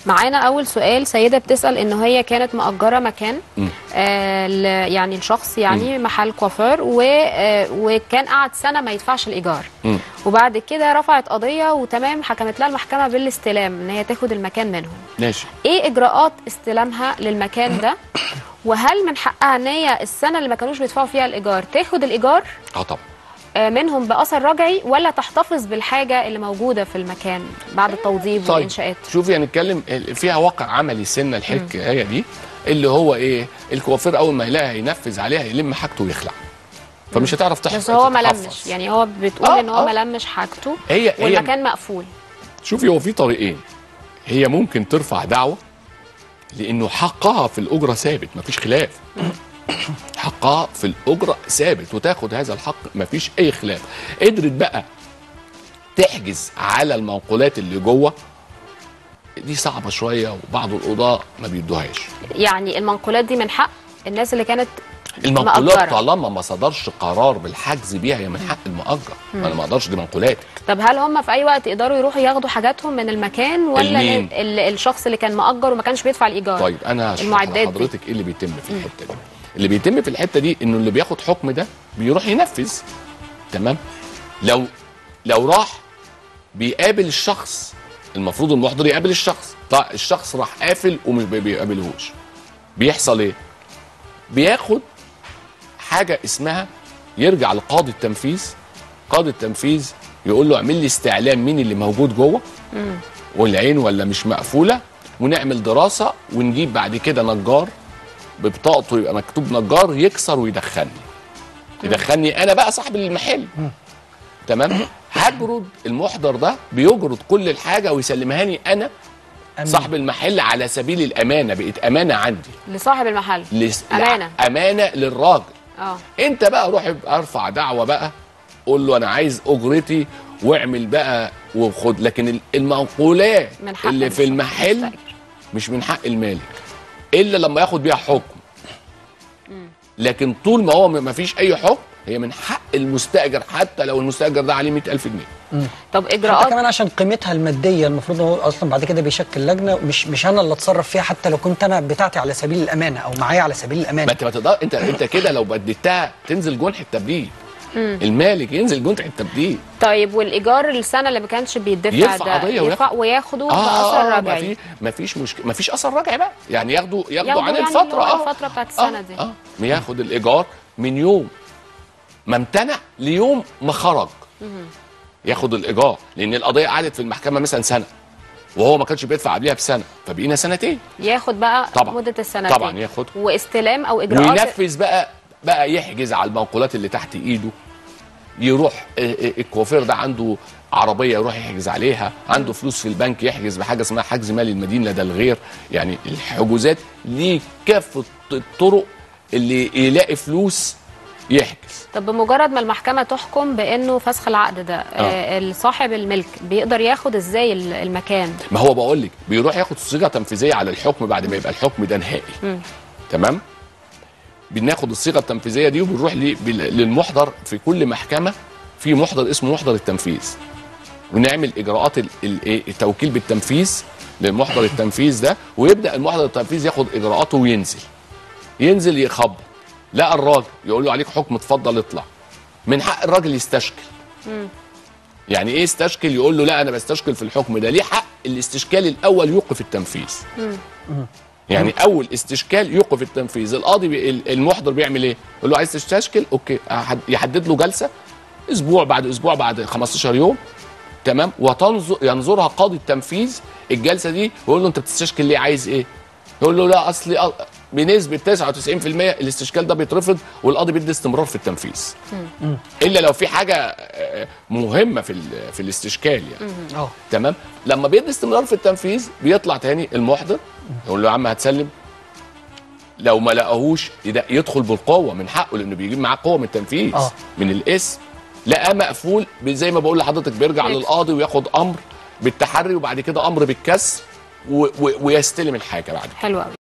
معانا اول سؤال سيده بتسال ان هي كانت مأجره مكان آه ل- يعني لشخص يعني محل كوافير و آه وكان قعد سنه ما يدفعش الايجار مم. وبعد كده رفعت قضيه وتمام حكمت لها المحكمه بالاستلام ان هي تاخد المكان منهم ماشي ايه اجراءات استلامها للمكان ده وهل من حقها ان هي السنه اللي ما كانوش بيدفعوا فيها الايجار تاخد الايجار اه طبعا آه، منهم باثر رجعي ولا تحتفظ بالحاجه اللي موجوده في المكان بعد التوضيب طيب والانشاءات شوفي هنتكلم فيها واقع عملي سنه الحكايه دي اللي هو ايه الكوافير اول ما يلاقيها ينفذ عليها يلم حاجته ويخلع فمش هتعرف تحفظ بس هو ما تتحفظ. لمش يعني هو بتقول آه، ان هو آه. ما لمش حاجته هي هي والمكان مقفول شوفي هو في طريقين هي ممكن ترفع دعوة لأنه حقها في الأجرة ثابت مفيش خلاف حقها في الأجرة ثابت وتاخد هذا الحق مفيش أي خلاف قدرت بقى تحجز على المنقولات اللي جوه دي صعبة شوية وبعض القضاء ما بيدوهاش يعني المنقولات دي من حق الناس اللي كانت المنقولات مأجرة. طالما ما صدرش قرار بالحجز بيها هي من حق المؤجر انا ما اقدرش دي منقولات طب هل هم في اي وقت يقدروا يروحوا ياخدوا حاجاتهم من المكان ولا المين؟ ال- ال- الشخص اللي كان مأجر وما كانش بيدفع الايجار طيب انا هشرح المعدات دي. لحضرتك ايه اللي بيتم في الحته دي اللي بيتم في الحته دي انه اللي بياخد حكم ده بيروح ينفذ تمام لو لو راح بيقابل الشخص المفروض المحضر يقابل الشخص طيب الشخص راح قافل ومش بي- بيقابلهوش بيحصل ايه بياخد حاجه اسمها يرجع لقاضي التنفيذ قاضي التنفيذ يقول له اعمل لي استعلام مين اللي موجود جوه والعين ولا مش مقفوله ونعمل دراسه ونجيب بعد كده نجار ببطاقته يبقى مكتوب نجار يكسر ويدخلني يدخلني انا بقى صاحب المحل تمام هجرد المحضر ده بيجرد كل الحاجه ويسلمها لي انا أمين. صاحب المحل على سبيل الامانه بقت امانه عندي لصاحب المحل لس... أمانة. امانه للراجل اه انت بقى روح ابقى ارفع دعوه بقى قول له انا عايز اجرتي واعمل بقى وخد لكن ال- المنقولات من حق اللي في الشخص المحل المستأجر. مش من حق المالك الا لما ياخد بيها حكم لكن طول ما هو ما فيش اي حكم هي من حق المستاجر حتى لو المستاجر ده عليه 100000 جنيه طب حتى اجراءات كمان عشان قيمتها الماديه المفروض هو اصلا بعد كده بيشكل لجنه مش مش انا اللي اتصرف فيها حتى لو كنت انا بتاعتي على سبيل الامانه او معايا على سبيل ما الامانه انت ما تقدر انت انت كده لو بددتها تنزل جنح التبديد المالك ينزل جنح التبديد طيب والايجار السنه اللي ما كانش بيدفع يرفع ده قضية يرفع وياخده باثر اه ما رجعي في ما فيش مشكله ما فيش اثر رجعي بقى يعني ياخدوا ياخدوا ياخدوا عن يعني الفتره اللي هو اه الفترة بتاعت السنة دي. اه ياخد الايجار من يوم ما امتنع ليوم ما خرج ياخد الايجار لان القضيه قعدت في المحكمه مثلا سنه وهو ما كانش بيدفع قبلها بسنه فبقينا سنتين ياخد بقى طبعا. مده السنتين طبعا ياخد. واستلام او اجراءات وينفذ بقى بقى يحجز على المنقولات اللي تحت ايده يروح اه، اه، الكوافير ده عنده عربيه يروح يحجز عليها عنده فلوس في البنك يحجز بحاجه اسمها حجز مال المدين لدى الغير يعني الحجوزات ليه كافه الطرق اللي يلاقي فلوس يحجز طب بمجرد ما المحكمه تحكم بانه فسخ العقد ده آه. صاحب الملك بيقدر ياخد ازاي ال- المكان ما هو بقول لك بيروح ياخد صيغه تنفيذيه على الحكم بعد ما يبقى الحكم ده نهائي تمام بناخد الصيغه التنفيذيه دي وبنروح لي- بال- للمحضر في كل محكمه في محضر اسمه محضر التنفيذ ونعمل اجراءات ال- ال- إيه؟ التوكيل بالتنفيذ للمحضر التنفيذ ده ويبدا المحضر التنفيذ ياخد اجراءاته وينزل ينزل يخبط لقى الراجل يقول له عليك حكم اتفضل اطلع من حق الراجل يستشكل يعني ايه استشكل يقول له لا انا بستشكل في الحكم ده ليه حق الاستشكال الاول يوقف التنفيذ يعني اول استشكال يوقف التنفيذ القاضي بي ال- المحضر بيعمل ايه يقول له عايز تستشكل اوكي أحد- يحدد له جلسه اسبوع بعد اسبوع بعد 15 يوم تمام وتنظر ينظرها قاضي التنفيذ الجلسه دي ويقول له انت بتستشكل ليه عايز ايه يقول له لا اصلي أ- بنسبه 99% الاستشكال ده بيترفض والقاضي بيدي استمرار في التنفيذ الا لو في حاجه آه، مهمه في ال- في الاستشكال يعني اه تمام لما بيدي استمرار في التنفيذ بيطلع تاني المحضر يقول له يا عم هتسلم لو ما لقاهوش يد- يدخل بالقوه من حقه لانه بيجيب معاه قوه من التنفيذ آه. من الاسم لقاه مقفول بي- زي ما بقول لحضرتك بيرجع بيكسر. للقاضي وياخد امر بالتحري وبعد كده امر بالكسر و- و- ويستلم الحاجه بعد كده حلو قوي